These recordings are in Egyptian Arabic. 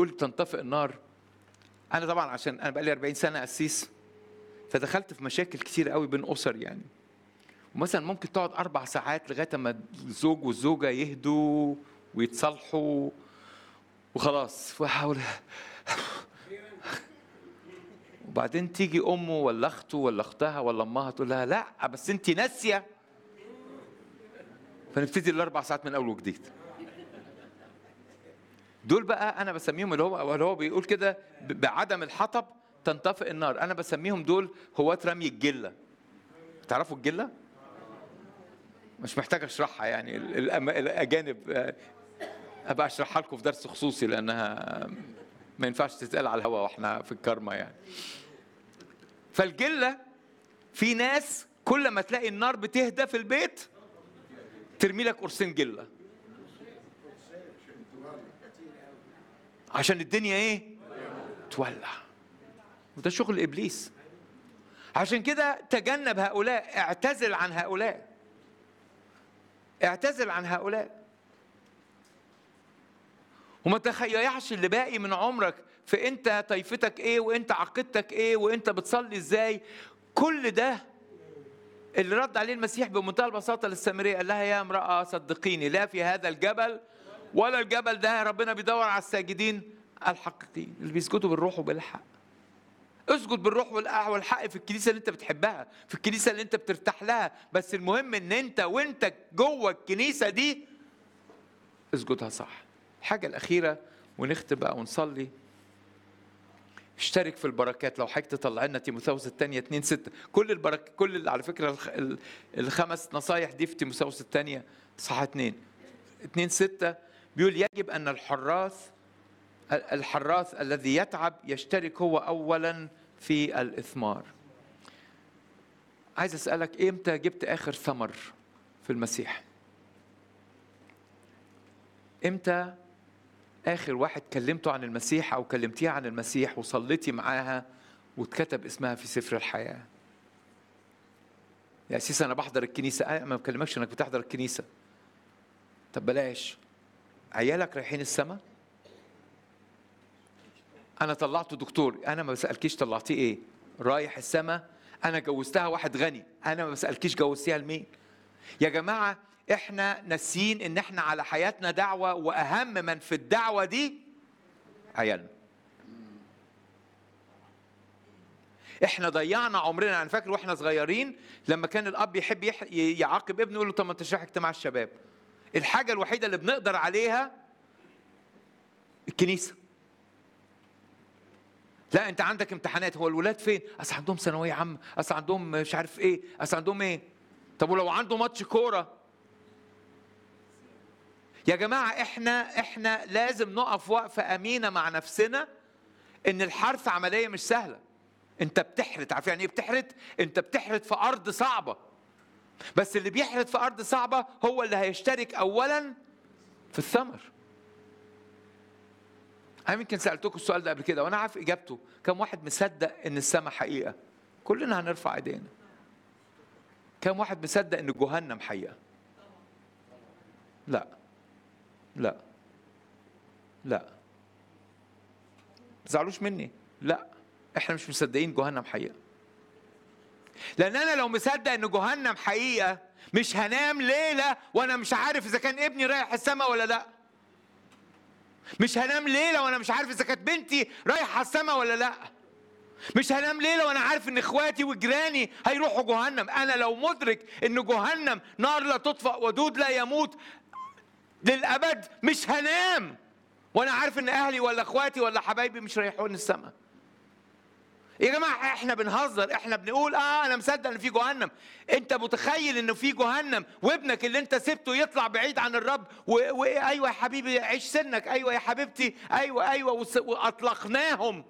بيقول تنطفئ النار انا طبعا عشان انا بقالي 40 سنه قسيس فدخلت في مشاكل كتير قوي بين اسر يعني ومثلا ممكن تقعد اربع ساعات لغايه ما الزوج والزوجه يهدوا ويتصالحوا وخلاص وحاول وبعدين تيجي امه ولا اخته ولا اختها ولا امها تقول لها لا بس انت ناسيه فنبتدي الاربع ساعات من اول وجديد دول بقى انا بسميهم اللي هو اللي هو بيقول كده ب- بعدم الحطب تنطفئ النار انا بسميهم دول هواة رمي الجله تعرفوا الجله مش محتاج اشرحها يعني ال- الأم- الاجانب آه، ابقى اشرحها لكم في درس خصوصي لانها ما ينفعش تتقال على الهواء واحنا في الكرمه يعني فالجله في ناس كل ما تلاقي النار بتهدى في البيت ترمي لك قرصين جله عشان الدنيا ايه تولع وده شغل ابليس عشان كده تجنب هؤلاء اعتزل عن هؤلاء اعتزل عن هؤلاء وما تخيعش اللي باقي من عمرك في انت طائفتك ايه وانت عقيدتك ايه وانت بتصلي ازاي كل ده اللي رد عليه المسيح بمنتهى البساطه للسامريه قال لها يا امراه صدقيني لا في هذا الجبل ولا الجبل ده ربنا بيدور على الساجدين الحقيقيين اللي بيسجدوا بالروح وبالحق اسجد بالروح والأع- والحق في الكنيسه اللي انت بتحبها في الكنيسه اللي انت بترتاح لها بس المهم ان انت وانت جوه الكنيسه دي اسجدها صح الحاجه الاخيره ونختم بقى ونصلي اشترك في البركات لو حضرتك تطلع لنا تيموثاوس الثانيه 2 6 كل البركه كل ال- على فكره الخ- ال- الخمس نصايح دي في تيموثاوس الثانيه صح 2 2 6 بيقول يجب ان الحراث الحراث الذي يتعب يشترك هو اولا في الاثمار عايز اسالك امتى جبت اخر ثمر في المسيح امتى اخر واحد كلمته عن المسيح او كلمتيه عن المسيح وصليتي معاها واتكتب اسمها في سفر الحياه يا اسيس انا بحضر الكنيسه أنا ما بكلمكش انك بتحضر الكنيسه طب بلاش عيالك رايحين السماء انا طلعته دكتور انا ما بسالكيش طلعتيه ايه رايح السماء انا جوزتها واحد غني انا ما بسالكيش جوزتيها لمين يا جماعه احنا ناسيين ان احنا على حياتنا دعوه واهم من في الدعوه دي عيالنا احنا ضيعنا عمرنا انا فاكر واحنا صغيرين لما كان الاب يحب يح... يعاقب ابنه يقول له طب ما انت رايح اجتماع الشباب الحاجه الوحيده اللي بنقدر عليها الكنيسه لا انت عندك امتحانات هو الولاد فين اصل عندهم ثانويه عامه اصل عندهم مش عارف ايه اصل عندهم ايه طب ولو عنده ماتش كوره يا جماعه احنا احنا لازم نقف وقفه امينه مع نفسنا ان الحرث عمليه مش سهله انت بتحرث عارف يعني ايه بتحرث انت بتحرث في ارض صعبه بس اللي بيحرث في ارض صعبه هو اللي هيشترك اولا في الثمر انا يمكن سالتكم السؤال ده قبل كده وانا عارف اجابته كم واحد مصدق ان السماء حقيقه كلنا هنرفع ايدينا كم واحد مصدق ان جهنم حقيقه لا لا لا تزعلوش مني لا احنا مش مصدقين جهنم حقيقه لان انا لو مصدق ان جهنم حقيقه مش هنام ليله وانا مش عارف اذا كان ابني رايح السماء ولا لا مش هنام ليله وانا مش عارف اذا كانت بنتي رايحه السماء ولا لا مش هنام ليله وانا عارف ان اخواتي وجيراني هيروحوا جهنم انا لو مدرك ان جهنم نار لا تطفأ ودود لا يموت للابد مش هنام وانا عارف ان اهلي ولا اخواتي ولا حبايبي مش رايحون السماء يا جماعه احنا بنهزر احنا بنقول اه انا مصدق ان في جهنم انت متخيل انه في جهنم وابنك اللي انت سبته يطلع بعيد عن الرب وايوه يا حبيبي عيش سنك ايوه يا حبيبتي ايوه ايوه وس- واطلقناهم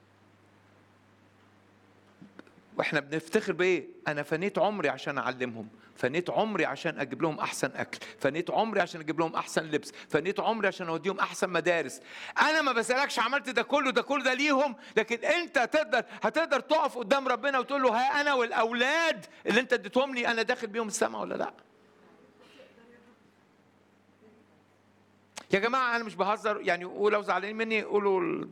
واحنا بنفتخر بايه انا فنيت عمري عشان اعلمهم فنيت عمري عشان اجيب لهم احسن اكل فنيت عمري عشان اجيب لهم احسن لبس فنيت عمري عشان اوديهم احسن مدارس انا ما بسالكش عملت ده كله ده كله ده ليهم لكن انت تقدر هتقدر تقف قدام ربنا وتقول له ها انا والاولاد اللي انت اديتهم لي انا داخل بيهم السماء ولا لا يا جماعه انا مش بهزر يعني ولو زعلانين مني قولوا